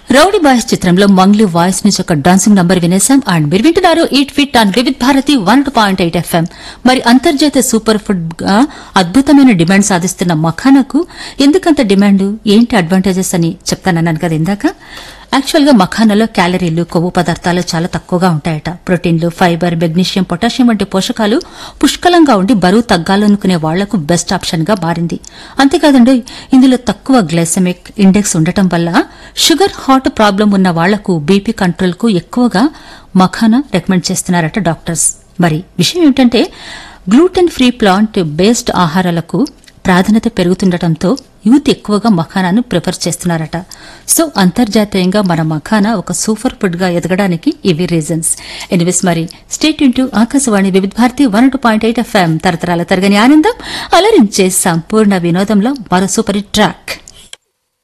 rowdy boys చిత్రంలో Mangli voice నుంచి ఒక డాన్సింగ్ నంబర్ వినేశాం అండ్ మీరు వింటున్నారు eat fit and Vividh Bharati one point eight FM మరి అంతర్జాతీయ సూపర్ ఫుడ్ గా అద్భుతమైన డిమాండ్ సాధిస్తున్న మఖానాకు ఎందుకంత డిమాండ్ ఏంటి అడ్వాంటేజెస్ అని చెప్తానన్నాను కదా ఇందాక యాక్చువల్ గా మఖానాలో క్యాలరీలు కొవ్వు పదార్థాలు చాలా తక్కువగా ఉంటాయట ప్రోటీన్లు ఫైబర్ మెగ్నీషియం పొటాషియం వంటి పోషకాలు పుష్కలంగా ఉండి బరువు తగ్గాలనుకునే వాళ్లకు బెస్ట్ ఆప్షన్ గా మారింది అంతేకాదండి ఇందులో తక్కువ గ్లైసెమిక్ ఇండెక్స్ ఉండటం వల్ల షుగర్ హార్ట్ ప్రాబ్లం ఉన్న వాళ్లకు బీపీ కంట్రోల్ కు ఎక్కువగా మఖానా రికమెండ్ చేస్తున్నారట డాక్టర్స్ మరి విషయం ఏమిటంటే గ్లూటెన్ ఫ్రీ ప్లాంట్ బేస్డ్ ఆహారాలకు ప్రాధాన్యత పెరుగుతుండటంతో యూత్ ఎక్కువగా మఖానాను ప్రిఫర్ చేస్తున్నారట సో అంతర్జాతీయంగా మన మఖానా ఒక సూపర్ ఫుడ్ గా ఎదగడానికి ఇవి రీజన్స్ ఎనివేస్ మరి state into Akashvani Vividh Bharati one two point eight FM తరతరాల తరగని ఆనందం అలరించే సంపూర్ణ వినోదంలో మరో సూపర్ ట్రాక్